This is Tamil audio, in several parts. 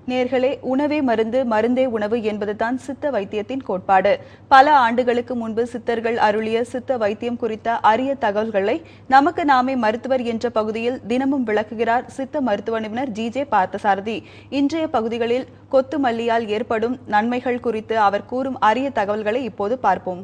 நேர்களே உணவே மருந்து மருந்தே உணவு என்பதுதான் சித்த வைத்தியத்தின் கோட்பாடு பல ஆண்டுகளுக்கு முன்பு சித்தர்கள் அருளிய சித்த வைத்தியம் குறித்த அரிய தகவல்களை நமக்கு நாமே மருத்துவர் என்ற பகுதியில் தினமும் விளக்குகிறார் சித்த மருத்துவ நிபுணர் ஜி ஜே பார்த்தசாரதி இன்றைய பகுதிகளில் கொத்து மல்லியால் ஏற்படும் நன்மைகள் குறித்து அவர் கூறும் அரிய தகவல்களை இப்போது பார்ப்போம்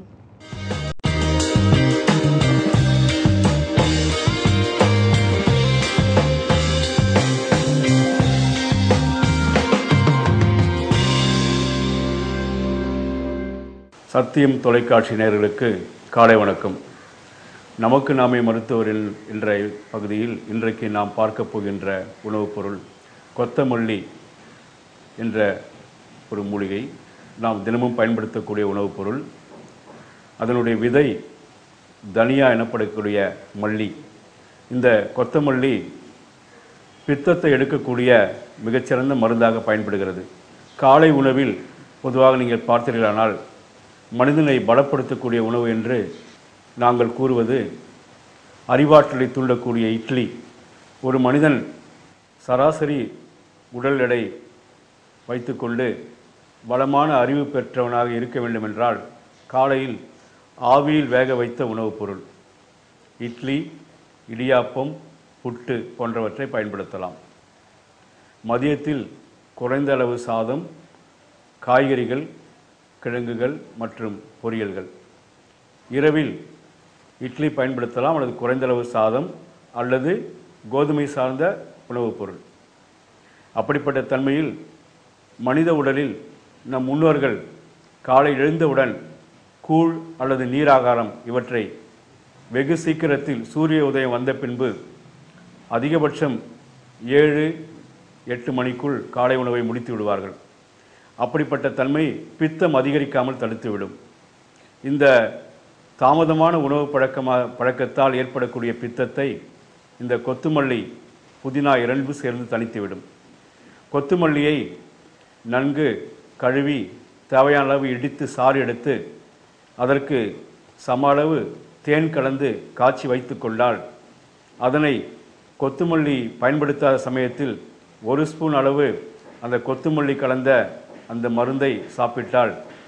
சத்தியம் தொலைக்காட்சி நேயர்களுக்கு காலை வணக்கம் நமக்கு நாமே மருத்துவரில் என்ற பகுதியில் இன்றைக்கு நாம் பார்க்க போகின்ற உணவுப் பொருள் கொத்தமல்லி என்ற ஒரு மூலிகை நாம் தினமும் பயன்படுத்தக்கூடிய உணவுப் பொருள் அதனுடைய விதை தனியா எனப்படக்கூடிய மல்லி இந்த கொத்தமல்லி பித்தத்தை எடுக்கக்கூடிய மிகச்சிறந்த மருந்தாக பயன்படுகிறது காலை உணவில் பொதுவாக நீங்கள் பார்த்தீர்களானால் மனிதனை பலப்படுத்தக்கூடிய உணவு என்று நாங்கள் கூறுவது அறிவாற்றலை தூண்டக்கூடிய இட்லி ஒரு மனிதன் சராசரி உடல் எடை வைத்துக்கொண்டு பலமான அறிவு பெற்றவனாக இருக்க வேண்டுமென்றால் காலையில் ஆவியில் வேக வைத்த உணவுப் பொருள் இட்லி இடியாப்பம் புட்டு போன்றவற்றை பயன்படுத்தலாம் மதியத்தில் குறைந்த அளவு சாதம் காய்கறிகள் கிழங்குகள் மற்றும் பொரியல்கள் இரவில் இட்லி பயன்படுத்தலாம் அல்லது குறைந்தளவு சாதம் அல்லது கோதுமை சார்ந்த உணவுப் பொருள் அப்படிப்பட்ட தன்மையில் மனித உடலில் நம் முன்னோர்கள் காலை எழுந்தவுடன் கூழ் அல்லது நீராகாரம் இவற்றை வெகு சீக்கிரத்தில் சூரிய உதயம் வந்த பின்பு அதிகபட்சம் ஏழு எட்டு மணிக்குள் காலை உணவை முடித்து விடுவார்கள் அப்படிப்பட்ட தன்மை பித்தம் அதிகரிக்காமல் தடுத்துவிடும் இந்த தாமதமான உணவு பழக்கமா பழக்கத்தால் ஏற்படக்கூடிய பித்தத்தை இந்த கொத்துமல்லி புதினா இரண்டு சேர்ந்து தணித்துவிடும் கொத்துமல்லியை நன்கு கழுவி தேவையான அளவு இடித்து சாறு எடுத்து அதற்கு சம அளவு தேன் கலந்து காய்ச்சி வைத்து கொண்டால் அதனை கொத்துமல்லி பயன்படுத்தாத சமயத்தில் ஒரு ஸ்பூன் அளவு அந்த கொத்துமல்லி கலந்த அந்த மருந்தை சாப்பிட்டால்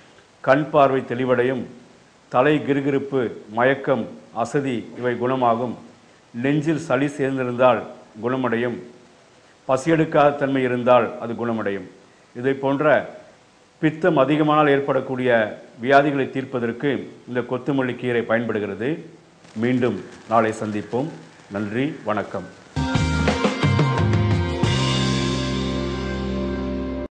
கண் பார்வை தெளிவடையும் தலை கிருகிருப்பு மயக்கம் அசதி இவை குணமாகும் நெஞ்சில் சளி சேர்ந்திருந்தால் குணமடையும் பசியெடுக்காத தன்மை இருந்தால் அது குணமடையும் இதை போன்ற பித்தம் அதிகமானால் ஏற்படக்கூடிய வியாதிகளை தீர்ப்பதற்கு இந்த கொத்துமல்லி கீரை பயன்படுகிறது மீண்டும் நாளை சந்திப்போம் நன்றி வணக்கம்